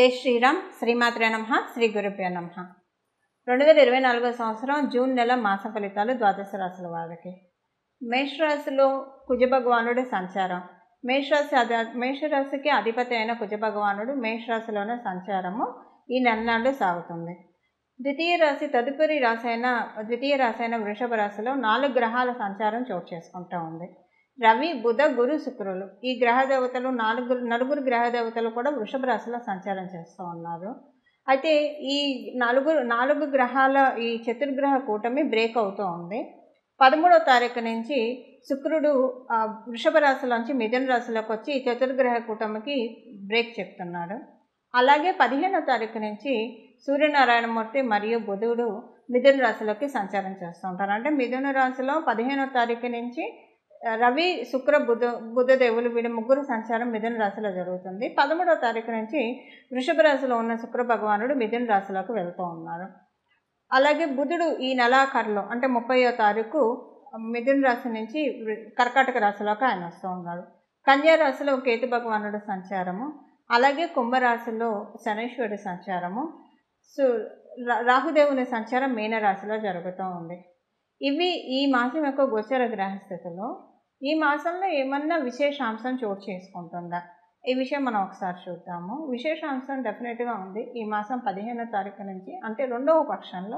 జై శ్రీరామ్ శ్రీమాత్రే నమ శ్రీ గురుభ్యో నమ రెండు వేల ఇరవై నాలుగో సంవత్సరం జూన్ నెల మాస ఫలితాలు ద్వాదశ రాశుల వారికి మేషరాశిలో కుజ భగవానుడి సంచారం మేషరాశి అధి మేషరాశికి అధిపతి అయిన కుజ భగవానుడు మేషరాశిలోనే సంచారము ఈ నెల నాడు సాగుతుంది ద్వితీయ రాశి తదుపరి రాశి అయిన ద్వితీయ రాశి అయిన వృషభ రాశిలో నాలుగు గ్రహాల సంచారం చోటు చేసుకుంటూ ఉంది రవి బుధ గురు శుక్రులు ఈ గ్రహ దేవతలు నాలుగు నలుగురు గ్రహ దేవతలు కూడా వృషభ రాశిలో సంచారం చేస్తూ ఉన్నారు అయితే ఈ నలుగురు నాలుగు గ్రహాల ఈ చతుర్గ్రహ కూటమి బ్రేక్ అవుతూ ఉంది పదమూడవ తారీఖు నుంచి శుక్రుడు ఆ, వృషభ రాశిలోంచి మిథున రాశిలోకి వచ్చి ఈ చతుర్గ్రహ కూటమికి బ్రేక్ చెప్తున్నాడు అలాగే పదిహేనో తారీఖు నుంచి సూర్యనారాయణమూర్తి మరియు బుధుడు మిథున రాశిలోకి సంచారం చేస్తూ ఉంటారు అంటే మిథున రాశిలో పదిహేనో తారీఖు నుంచి ఆ, రవి శుక్ర బుధ బుధదేవులు వీడి ముగ్గురు సంచారం మిథున రాశిలో జరుగుతుంది పదమూడవ తారీఖు నుంచి వృషభ రాశిలో ఉన్న శుక్ర భగవానుడు మిథున రాశిలోకి వెళ్తూ ఉన్నారు అలాగే బుధుడు ఈ నెలాఖరులో అంటే ముప్పయో తారీఖు మిథున రాశి నుంచి వృ- కర్కాటక రాశిలోకి ఆయన వస్తూ ఉన్నాడు కన్యా రాశిలో కేతు భగవానుడు సంచారము అలాగే కుంభరాశిలో శనీశ్వరుడి సంచారము సు రా- రాహుదేవుని సంచారం మీనరాశిలో జరుగుతూ ఉంది ఇవి ఈ మాసం యొక్క గోచర గ్రహస్థితిలో ఈ మాసంలో ఏమన్నా విశేషాంశం చోటు చేసుకుంటుందా ఈ విషయం మనం ఒకసారి చూద్దాము విశేషాంశం డెఫినెట్గా ఉంది ఈ మాసం పదిహేనో తారీఖు నుంచి అంటే రెండవ పక్షంలో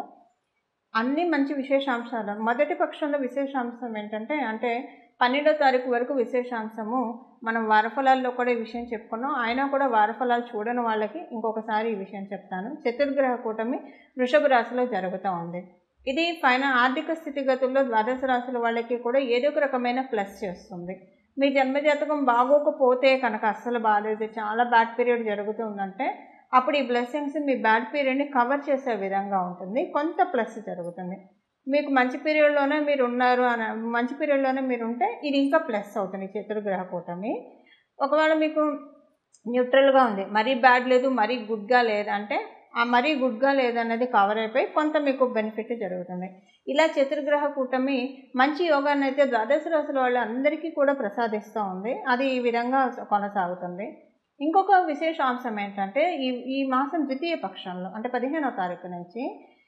అన్ని మంచి విశేషాంశాలు మొదటి పక్షంలో విశేషాంశం ఏంటంటే అంటే పన్నెండో తారీఖు వరకు విశేషాంశము మనం వారఫలాల్లో కూడా ఈ విషయం చెప్పుకున్నాం అయినా కూడా వారఫలాలు చూడని వాళ్ళకి ఇంకొకసారి ఈ విషయం చెప్తాను చతుర్గ్రహ కూటమి వృషభ రాశిలో జరుగుతూ ఉంది ఇది పైన ఆర్థిక స్థితిగతుల్లో ద్వాదశ రాశుల వాళ్ళకి కూడా ఏదో ఒక రకమైన ప్లస్ చేస్తుంది మీ జన్మజాతకం బాగోకపోతే కనుక అస్సలు బాగాలేదు చాలా బ్యాడ్ పీరియడ్ జరుగుతుందంటే అప్పుడు ఈ బ్లెస్సింగ్స్ మీ బ్యాడ్ పీరియడ్ని కవర్ చేసే విధంగా ఉంటుంది కొంత ప్లస్ జరుగుతుంది మీకు మంచి పీరియడ్లోనే మీరు ఉన్నారు అని మంచి పీరియడ్లోనే మీరు ఉంటే ఇది ఇంకా ప్లస్ అవుతుంది ఈ చతుర్గ్రహ కూటమి ఒకవేళ మీకు న్యూట్రల్గా ఉంది మరీ బ్యాడ్ లేదు మరీ గుడ్గా లేదంటే ఆ మరీ గుడ్గా లేదన్నది కవర్ అయిపోయి కొంత మీకు బెనిఫిట్ జరుగుతుంది ఇలా చతుర్గ్రహ కూటమి మంచి యోగాన్ని అయితే ద్వాదశ రాశుల వాళ్ళందరికీ కూడా ప్రసాదిస్తూ ఉంది అది ఈ విధంగా కొనసాగుతుంది ఇంకొక విశేష అంశం ఏంటంటే ఈ ఈ మాసం ద్వితీయ పక్షంలో అంటే పదిహేనో తారీఖు నుంచి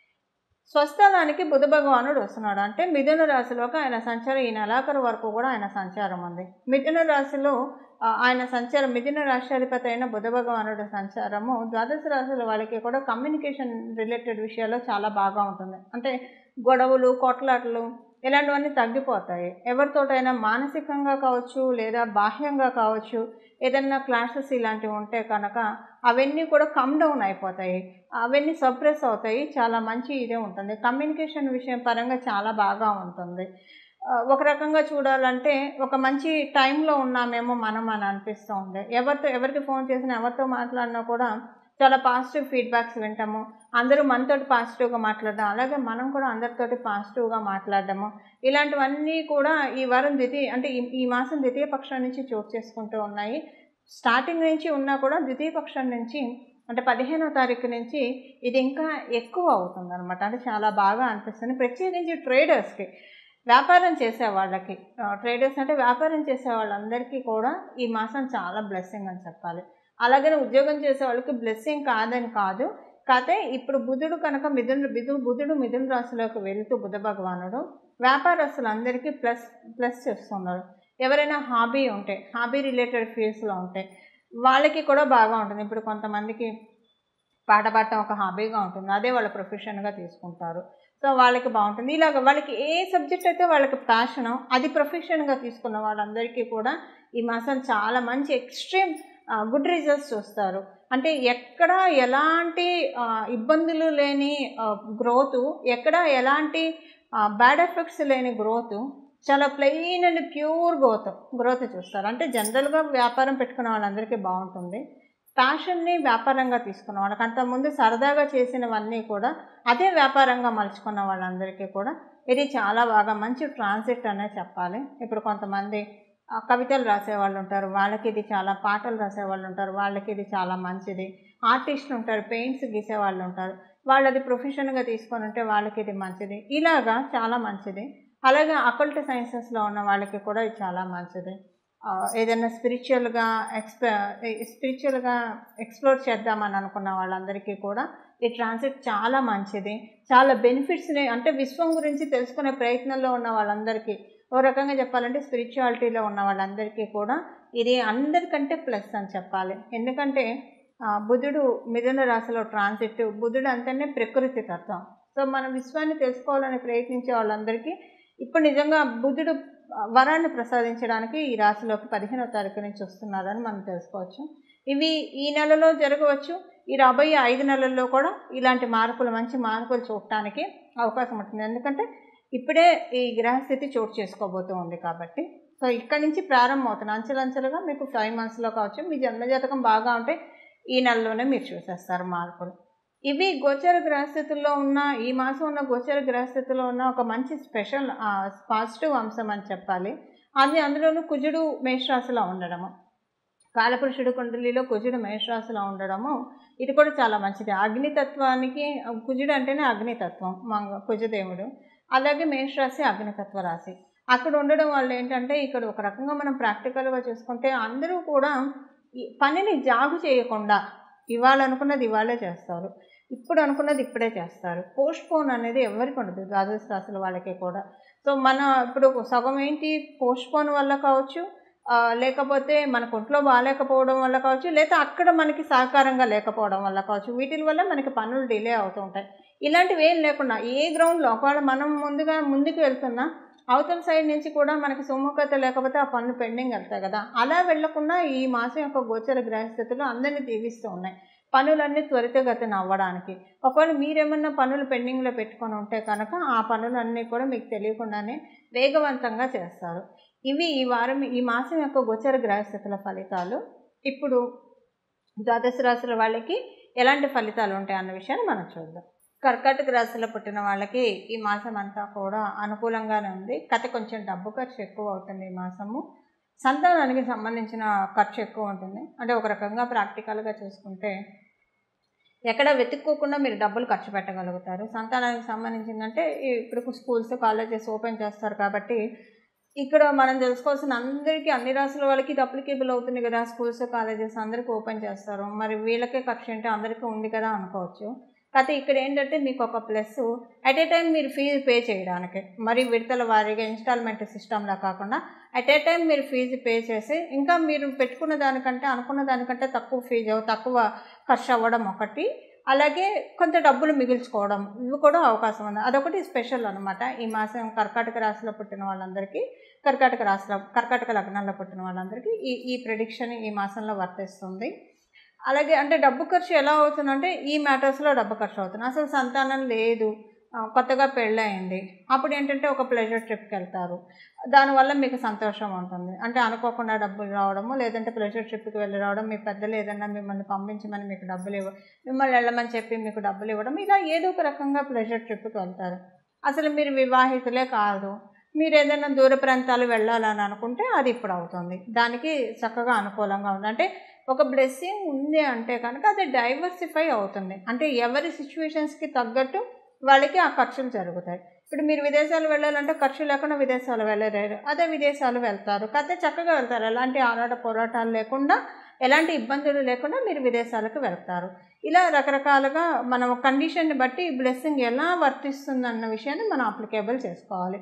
స్వస్థలానికి బుధ భగవానుడు వస్తున్నాడు అంటే మిథున రాశిలోకి ఆయన సంచారం ఈ నెలాఖరు వరకు కూడా ఆయన సంచారం ఉంది మిథున రాశిలో ఆ, ఆయన సంచారం మిథున రాష్ట్రాధిపతి అయిన బుధ భగవానుడు సంచారము ద్వాదశ రాశుల వాళ్ళకి కూడా కమ్యూనికేషన్ రిలేటెడ్ విషయాల్లో చాలా బాగా ఉంటుంది అంటే గొడవలు కొట్లాటలు ఇలాంటివన్నీ తగ్గిపోతాయి ఎవరితోటైనా మానసికంగా కావచ్చు లేదా బాహ్యంగా కావచ్చు ఏదైనా క్లాషెస్ ఇలాంటివి ఉంటే కనుక అవన్నీ కూడా కమ్ డౌన్ అయిపోతాయి అవన్నీ సప్రెస్ అవుతాయి చాలా మంచి ఇదే ఉంటుంది కమ్యూనికేషన్ విషయం పరంగా చాలా బాగా ఉంటుంది ఆ, ఒక రకంగా చూడాలంటే ఒక మంచి టైంలో ఉన్నామేమో మనం అని అనిపిస్తూ ఉంది ఎవరితో ఎవరికి ఫోన్ చేసినా ఎవరితో మాట్లాడినా కూడా చాలా పాజిటివ్ ఫీడ్బ్యాక్స్ వింటాము అందరూ మనతోటి పాజిటివ్గా మాట్లాడడం అలాగే మనం కూడా అందరితోటి పాజిటివ్గా మాట్లాడడము ఇలాంటివన్నీ కూడా ఈ వారం ద్వితీయ అంటే ఈ ఈ మాసం ద్వితీయ పక్షం నుంచి చోటు చేసుకుంటూ ఉన్నాయి స్టార్టింగ్ నుంచి ఉన్నా కూడా ద్వితీయ పక్షం నుంచి అంటే పదిహేనో తారీఖు నుంచి ఇది ఇంకా ఎక్కువ అవుతుంది అనమాట అంటే చాలా బాగా అనిపిస్తుంది ప్రత్యేకించి ట్రేడర్స్కి వ్యాపారం చేసే వాళ్ళకి ట్రేడర్స్ అంటే వ్యాపారం చేసే వాళ్ళందరికీ కూడా ఈ మాసం చాలా బ్లెస్సింగ్ అని చెప్పాలి అలాగనే ఉద్యోగం చేసే వాళ్ళకి బ్లెస్సింగ్ కాదని కాదు కాకపోతే ఇప్పుడు బుధుడు కనుక మిథున మిథు బుధుడు మిథున రాశిలోకి వెళుతూ బుధ భగవానుడు వ్యాపారస్తులందరికీ ప్లస్ ప్లస్ చేస్తున్నారు ఎవరైనా హాబీ ఉంటే హాబీ రిలేటెడ్ ఫీల్డ్స్లో ఉంటే వాళ్ళకి కూడా బాగా ఉంటుంది ఇప్పుడు కొంతమందికి పాట పాడటం ఒక హాబీగా ఉంటుంది అదే వాళ్ళ ప్రొఫెషన్గా తీసుకుంటారు సో వాళ్ళకి బాగుంటుంది ఇలాగ వాళ్ళకి ఏ సబ్జెక్ట్ అయితే వాళ్ళకి ప్యాషనో అది ప్రొఫెషన్గా తీసుకున్న వాళ్ళందరికీ కూడా ఈ మాసం చాలా మంచి ఎక్స్ట్రీమ్ గుడ్ రిజల్ట్స్ చూస్తారు అంటే ఎక్కడ ఎలాంటి ఆ, ఇబ్బందులు లేని గ్రోత్ ఎక్కడ ఎలాంటి బ్యాడ్ ఎఫెక్ట్స్ లేని గ్రోత్ చాలా plain and pure growth growth చూస్తారు అంటే జనరల్గా వ్యాపారం పెట్టుకున్న వాళ్ళందరికీ బాగుంటుంది ప్యాషన్ని వ్యాపారంగా తీసుకున్న వాళ్ళకి అంతకుముందు సరదాగా చేసినవన్నీ కూడా అదే వ్యాపారంగా మలుచుకున్న వాళ్ళందరికీ కూడా ఇది చాలా బాగా మంచి ట్రాన్సిట్ అనే చెప్పాలి ఇప్పుడు కొంతమంది ఆ, కవితలు రాసేవాళ్ళు ఉంటారు వాళ్ళకి ఇది చాలా పాటలు రాసేవాళ్ళు ఉంటారు వాళ్ళకి ఇది చాలా మంచిది ఆర్టిస్టులు ఉంటారు పెయింట్స్ గీసే వాళ్ళు ఉంటారు వాళ్ళది ప్రొఫెషన్గా తీసుకొని ఉంటే వాళ్ళకి ఇది మంచిది ఇలాగా చాలా మంచిది అలాగే అకల్ట్ సైన్సెస్లో ఉన్న వాళ్ళకి కూడా ఇది చాలా మంచిది ఆ, ఏదైనా స్పిరిచువల్గా ఎక్స్ప స్పిరిచువల్గా ఎక్స్ప్లోర్ చేద్దామని అనుకున్న వాళ్ళందరికీ కూడా ఈ ట్రాన్సిట్ చాలా మంచిది చాలా బెనిఫిట్స్ని అంటే విశ్వం గురించి తెలుసుకునే ప్రయత్నంలో ఉన్న వాళ్ళందరికీ ఓ రకంగా చెప్పాలంటే స్పిరిచువాలిటీలో ఉన్న వాళ్ళందరికీ కూడా ఇది అందరికంటే ప్లస్ అని చెప్పాలి ఎందుకంటే ఆ, బుధుడు మిథున రాశిలో ట్రాన్సిట్ బుధుడు అంటేనే ప్రకృతి తత్వం సో మన విశ్వాన్ని తెలుసుకోవాలని ప్రయత్నించే వాళ్ళందరికీ ఇప్పుడు నిజంగా బుధుడు ఆ, వరాన్ని ప్రసాదించడానికి ఈ రాశిలోకి పదిహేనో తారీఖు నుంచి వస్తున్నారని మనం తెలుసుకోవచ్చు ఇవి ఈ నెలలో జరగవచ్చు ఈ రాబోయే ఐదు నెలల్లో కూడా ఇలాంటి మార్పులు మంచి మార్పులు చూడటానికి అవకాశం ఉంటుంది ఎందుకంటే ఇప్పుడే ఈ గ్రహస్థితి చోటు చేసుకోబోతూ ఉంది కాబట్టి సో ఇక్కడి నుంచి ప్రారంభం అవుతుంది అంచెలంచెలుగా మీకు ఫైవ్ మంత్స్లో కావచ్చు మీ జన్మజాతకం బాగా ఉంటే ఈ నెలలోనే మీరు చూసేస్తారు మార్పులు ఇవి గోచర గ్రహస్థితుల్లో ఉన్న ఈ మాసం ఉన్న గోచర గ్రహస్థితిలో ఉన్న ఒక మంచి స్పెషల్ పాజిటివ్ అంశం అని చెప్పాలి అది అందులోనూ కుజుడు మేషరాశిలో ఉండడము కాలపురుషుడు కుండలిలో కుజుడు మేషరాశిలో ఉండడము ఇది కూడా చాలా మంచిది అగ్నితత్వానికి కుజుడు అంటేనే అగ్నితత్వం మంగ కుజదేవుడు అలాగే మేషరాశి అగ్నితత్వ రాశి అక్కడ ఉండడం వల్ల ఏంటంటే ఇక్కడ ఒక రకంగా మనం ప్రాక్టికల్గా చూసుకుంటే అందరూ కూడా ఈ పనిని జాగు చేయకుండా ఇవాళ అనుకున్నది ఇవాళే చేస్తారు ఇప్పుడు అనుకున్నది ఇప్పుడే చేస్తారు పోస్ట్ పోన్ అనేది ఎవరికి ఉండదు ద్వాదశ రాశుల వాళ్ళకి కూడా సో మన ఇప్పుడు సగం ఏంటి పోస్ట్ పోన్ వల్ల కావచ్చు ఆ, లేకపోతే మనకు ఒంట్లో బాగాలేకపోవడం వల్ల కావచ్చు లేదా అక్కడ మనకి సహకారంగా లేకపోవడం వల్ల కావచ్చు వీటి వల్ల మనకి పనులు డిలే అవుతూ ఉంటాయి ఇలాంటివి ఏం లేకుండా ఏ గ్రౌండ్లో ఒకవేళ మనం ముందుగా ముందుకు వెళ్తున్నా అవతల సైడ్ నుంచి కూడా మనకి సుముఖత లేకపోతే ఆ పనులు పెండింగ్ వెళ్తాయి కదా అలా వెళ్లకుండా ఈ మాసం యొక్క గోచర గ్రహస్థితులు అందరినీ దీవిస్తూ ఉన్నాయి పనులన్నీ త్వరితగతిన అవ్వడానికి ఒకవేళ మీరేమన్నా పనులు పెండింగ్లో పెట్టుకొని ఉంటే కనుక ఆ పనులన్నీ కూడా మీకు తెలియకుండానే వేగవంతంగా చేస్తారు ఇవి ఈ వారం ఈ మాసం యొక్క గోచర గ్రహస్థితుల ఫలితాలు ఇప్పుడు ద్వాదశ రాశుల వాళ్ళకి ఎలాంటి ఫలితాలు ఉంటాయి అన్న విషయాన్ని మనం చూద్దాం కర్కాటక రాశిలో పుట్టిన వాళ్ళకి ఈ మాసం అంతా కూడా అనుకూలంగానే ఉంది కథ కొంచెం డబ్బు ఖర్చు ఎక్కువ అవుతుంది ఈ మాసము సంతానానికి సంబంధించిన ఖర్చు ఎక్కువ ఉంటుంది అంటే ఒక రకంగా ప్రాక్టికల్గా చూసుకుంటే ఎక్కడ వెతుక్కోకుండా మీరు డబ్బులు ఖర్చు పెట్టగలుగుతారు సంతానానికి సంబంధించిందంటే ఇప్పుడు స్కూల్స్ కాలేజెస్ ఓపెన్ చేస్తారు కాబట్టి ఇక్కడ మనం తెలుసుకోవాల్సిన అందరికీ అన్ని రాసుల వాళ్ళకి ఇది అప్లికేబుల్ అవుతుంది కదా స్కూల్స్ కాలేజెస్ అందరికీ ఓపెన్ చేస్తారు మరి వీళ్ళకే ఖర్చు ఏంటో అందరికీ ఉంది కదా అనుకోవచ్చు కాకపోతే ఇక్కడ ఏంటంటే మీకు ఒక ప్లస్ అట్ ఏ టైం మీరు ఫీజు పే చేయడానికి మరి విడతల వారీగా ఇన్స్టాల్మెంట్ సిస్టంలా కాకుండా అట్ ఏ టైం మీరు ఫీజు పే చేసి ఇంకా మీరు పెట్టుకున్న దానికంటే అనుకున్న దానికంటే తక్కువ ఫీజు తక్కువ ఖర్చు అవ్వడం ఒకటి అలాగే కొంత డబ్బులు మిగిల్చుకోవడం ఇవి కూడా అవకాశం ఉంది అదొకటి స్పెషల్ అనమాట ఈ మాసం కర్కాటక రాశిలో పుట్టిన వాళ్ళందరికీ కర్కాటక రాశిలో కర్కాటక లగ్నాల్లో పుట్టిన వాళ్ళందరికీ ఈ ఈ ప్రిడిక్షన్ ఈ మాసంలో వర్తిస్తుంది అలాగే అంటే డబ్బు ఖర్చు ఎలా అవుతుందంటే ఈ మ్యాటర్స్లో డబ్బు ఖర్చు అవుతుంది అసలు సంతానం లేదు ఆ, కొత్తగా పెళ్ళయింది అప్పుడు ఏంటంటే ఒక ప్లెజర్ ట్రిప్కి వెళ్తారు దానివల్ల మీకు సంతోషం ఉంటుంది అంటే అనుకోకుండా డబ్బులు రావడము లేదంటే ప్లెజర్ ట్రిప్కి వెళ్ళి రావడం మీ పెద్దలు ఏదన్నా మిమ్మల్ని పంపించమని మీకు డబ్బులు ఇవ్వ మిమ్మల్ని వెళ్ళమని చెప్పి మీకు డబ్బులు ఇవ్వడం ఇలా ఏదో ఒక రకంగా ప్లెజర్ ట్రిప్కి వెళ్తారు అసలు మీరు వివాహితులే కాదు మీరు ఏదైనా దూర ప్రాంతాలు వెళ్ళాలని అనుకుంటే అది ఇప్పుడు అవుతుంది దానికి చక్కగా అనుకూలంగా ఉంది అంటే ఒక బ్లెస్సింగ్ ఉంది అంటే కనుక అది డైవర్సిఫై అవుతుంది అంటే ఎవరి సిచ్యువేషన్స్కి తగ్గట్టు వాళ్ళకి ఆ ఖర్చులు జరుగుతాయి ఇప్పుడు మీరు విదేశాలు వెళ్ళాలంటే ఖర్చు లేకుండా విదేశాలు వెళ్ళలేరు అదే విదేశాలు వెళ్తారు కాకపోతే చక్కగా వెళ్తారు ఎలాంటి ఆరాట పోరాటాలు లేకుండా ఎలాంటి ఇబ్బందులు లేకుండా మీరు విదేశాలకు వెళ్తారు ఇలా రకరకాలుగా మనం కండిషన్ని బట్టి బ్లెస్సింగ్ ఎలా వర్తిస్తుంది అన్న విషయాన్ని మనం అప్లికేబుల్ చేసుకోవాలి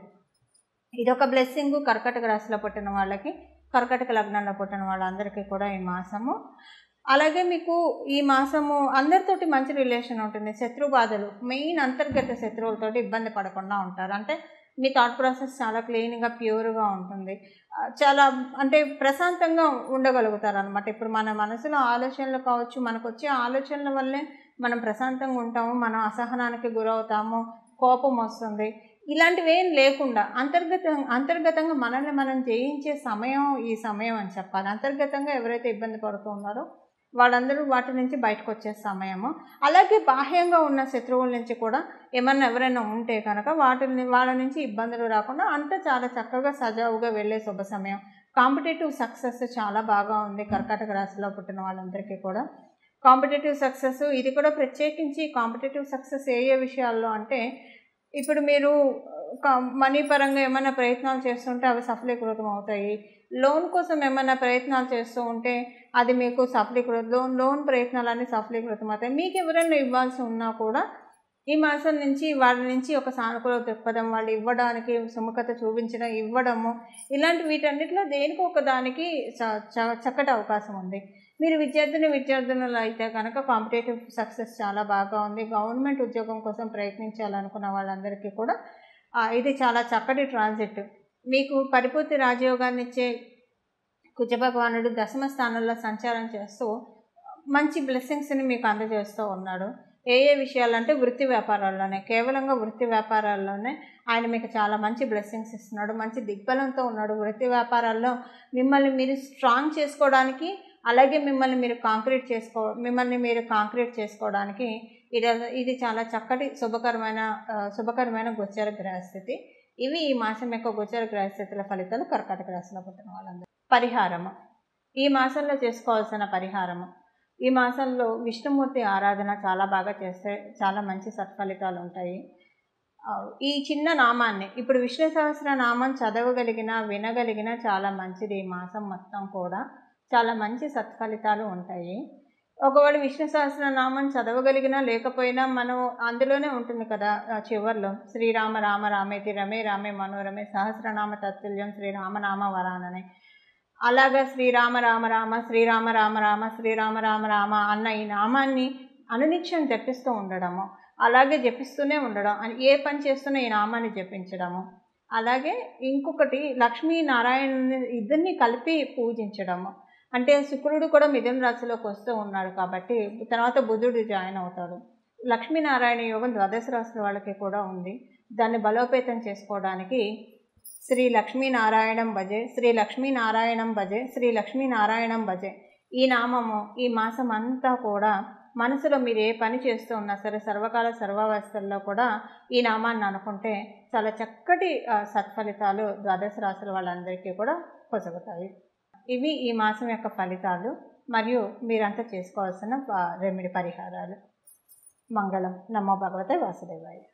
ఇదొక బ్లెస్సింగ్ కర్కటక రాశిలో పుట్టిన వాళ్ళకి కర్కటక లగ్నంలో పుట్టిన వాళ్ళందరికీ కూడా ఈ మాసము అలాగే మీకు ఈ మాసము అందరితోటి మంచి రిలేషన్ ఉంటుంది శత్రు బాధలు మెయిన్ అంతర్గత శత్రువులతోటి ఇబ్బంది పడకుండా ఉంటారు అంటే మీ థాట్ ప్రాసెస్ చాలా క్లీన్గా ప్యూర్గా ఉంటుంది ఆ, చాలా అంటే ప్రశాంతంగా ఉండగలుగుతారు అనమాట ఇప్పుడు మన మనసులో ఆలోచనలు కావచ్చు మనకు వచ్చే ఆలోచనల వల్లే మనం ప్రశాంతంగా ఉంటాము మనం అసహనానికి గురవుతాము కోపం వస్తుంది ఇలాంటివి ఏం లేకుండా అంతర్గత అంతర్గతంగా మనల్ని మనం జయించే సమయం ఈ సమయం అని చెప్పాలి అంతర్గతంగా ఎవరైతే ఇబ్బంది పడుతూ ఉన్నారో వాళ్ళందరూ వాటి నుంచి బయటకు వచ్చే సమయము అలాగే బాహ్యంగా ఉన్న శత్రువుల నుంచి కూడా ఏమన్నా ఎవరైనా ఉంటే కనుక వాటిని వాళ్ళ నుంచి ఇబ్బందులు రాకుండా అంతా చాలా చక్కగా సజావుగా వెళ్ళే శుభ సమయం కాంపిటేటివ్ సక్సెస్ చాలా బాగా ఉంది కర్కాటక రాశిలో పుట్టిన వాళ్ళందరికీ కూడా కాంపిటేటివ్ సక్సెస్ ఇది కూడా ప్రత్యేకించి కాంపిటేటివ్ సక్సెస్ ఏ ఏ విషయాల్లో అంటే ఇప్పుడు మీరు క- మనీ పరంగా ఏమైనా ప్రయత్నాలు చేస్తుంటే అవి సఫలీకృతం అవుతాయి లోన్ కోసం ఏమైనా ప్రయత్నాలు చేస్తూ ఉంటే అది మీకు సఫలీకృతం లోన్ లోన్ ప్రయత్నాలన్నీ సఫలీకృతం అవుతాయి మీకు ఎవరైనా ఇవ్వాల్సి ఉన్నా కూడా ఈ మాసం నుంచి వాళ్ళ నుంచి ఒక సానుకూల దృక్పథం వాళ్ళు ఇవ్వడానికి సుముఖత చూపించడం ఇవ్వడము ఇలాంటి వీటన్నిటిలో దేనికి ఒక దానికి చ- చ- చక్కటి అవకాశం ఉంది మీరు విద్యార్థిని విద్యార్థినులు అయితే కనుక కాంపిటేటివ్ సక్సెస్ చాలా బాగా ఉంది గవర్నమెంట్ ఉద్యోగం కోసం ప్రయత్నించాలనుకున్న వాళ్ళందరికీ కూడా ఆ, ఇది చాలా చక్కటి ట్రాన్సిట్ మీకు పరిపూర్తి రాజయోగాన్ని ఇచ్చే కుజ భగవానుడు దశమ స్థానంలో సంచారం చేస్తూ మంచి బ్లెస్సింగ్స్ని మీకు అందజేస్తూ ఉన్నాడు ఏ ఏ విషయాలంటే వృత్తి వ్యాపారాల్లోనే కేవలంగా వృత్తి వ్యాపారాల్లోనే ఆయన మీకు చాలా మంచి బ్లెస్సింగ్స్ ఇస్తున్నాడు మంచి దిగ్బలంతో ఉన్నాడు వృత్తి వ్యాపారాల్లో మిమ్మల్ని మీరు స్ట్రాంగ్ చేసుకోవడానికి అలాగే మిమ్మల్ని మీరు కాంక్రీట్ చేసుకో మిమ్మల్ని మీరు కాంక్రీట్ చేసుకోవడానికి ఇది ఇది చాలా చక్కటి శుభకరమైన ఆ, శుభకరమైన గోచర గ్రహస్థితి ఇవి ఈ మాసం యొక్క గోచర గ్రహస్థితుల ఫలితాలు కర్కాటక రాశిలో పుట్టిన వాళ్ళందరూ పరిహారము ఈ మాసంలో చేసుకోవాల్సిన పరిహారము ఈ మాసంలో విష్ణుమూర్తి ఆరాధన చాలా బాగా చేస్తే చాలా మంచి సత్ఫలితాలు ఉంటాయి ఆ, ఈ చిన్న నామాన్ని ఇప్పుడు విష్ణు సహస్ర నామం చదవగలిగిన వినగలిగిన చాలా మంచిది ఈ మాసం మొత్తం కూడా చాలా మంచి సత్ఫలితాలు ఉంటాయి ఒకవేళ విష్ణు సహస్రనామం చదవగలిగినా లేకపోయినా మనం అందులోనే ఉంటుంది కదా ఆ చివర్లో శ్రీరామ రామ రామేతి రమే రామే మనోరమే సహస్రనామ తత్తుల్యం శ్రీరామనామ వరాననే అలాగా శ్రీరామ రామ రామ శ్రీరామ రామ రామ శ్రీరామ రామ రామ అన్న ఈ నామాన్ని అనునిత్యం జపిస్తూ ఉండడము అలాగే జపిస్తూనే ఉండడం అని ఏ పని చేస్తున్నా ఈ నామాన్ని జపించడము అలాగే ఇంకొకటి లక్ష్మీనారాయణ ఇద్దరిని కలిపి పూజించడము అంటే శుక్రుడు కూడా మిథున రాశిలోకి వస్తూ ఉన్నాడు కాబట్టి తర్వాత బుధుడు జాయిన్ అవుతాడు లక్ష్మీనారాయణ యోగం ద్వాదశ రాశుల వాళ్ళకి కూడా ఉంది దాన్ని బలోపేతం చేసుకోవడానికి శ్రీ లక్ష్మీనారాయణం భజే శ్రీ లక్ష్మీనారాయణం భజే శ్రీ లక్ష్మీనారాయణం భజే ఈ నామము ఈ మాసం అంతా కూడా మనసులో మీరు ఏ పని చేస్తూ ఉన్నా సరే సర్వకాల సర్వావస్థల్లో కూడా ఈ నామాన్ని అనుకుంటే చాలా చక్కటి ఆ, సత్ఫలితాలు ద్వాదశ రాశుల వాళ్ళందరికీ కూడా పొసగుతాయి ఇవి ఈ మాసం యొక్క ఫలితాలు మరియు మీరంతా చేసుకోవాల్సిన ప- రెమెడీ పరిహారాలు మంగళం నమో భగవతే వాసుదేవాయ